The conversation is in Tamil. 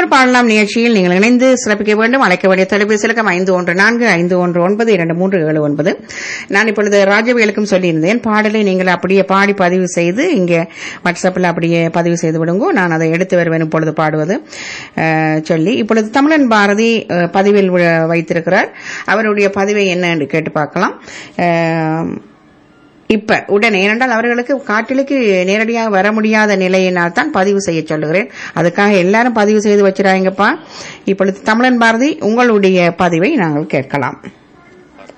பாடலாம் நிகழ்ச்சியில் நீங்கள் இணைந்து சிறப்பிக்க வேண்டும் அழைக்க வேண்டிய தொலைபேசி இலக்கம் ஐந்து ஒன்று நான்கு ஐந்து ஒன்று ஒன்பது இரண்டு மூன்று ஏழு ஒன்பது நான் இப்பொழுது ராஜவேலுக்கும் சொல்லியிருந்தேன் பாடலை நீங்கள் அப்படியே பாடி பதிவு செய்து இங்கே வாட்ஸ்அப்பில் அப்படியே பதிவு செய்து விடுங்க நான் அதை எடுத்து வருவேன் இப்பொழுது பாடுவது அஹ், சொல்லி இப்பொழுது தமிழன் பாரதி அஹ், பதிவில் வி- வைத்திருக்கிறார் அவருடைய பதிவை என்ன என்று கேட்டு பார்க்கலாம் அஹ், இப்ப உடனே ஏனென்றால் அவர்களுக்கு காட்டிலுக்கு நேரடியாக வர முடியாத நிலையினால் தான் பதிவு செய்ய சொல்லுகிறேன் அதுக்காக எல்லாரும் பதிவு செய்து வச்சிடாங்கப்பா இப்பொழுது தமிழன் பாரதி உங்களுடைய பதிவை நாங்கள் கேட்கலாம்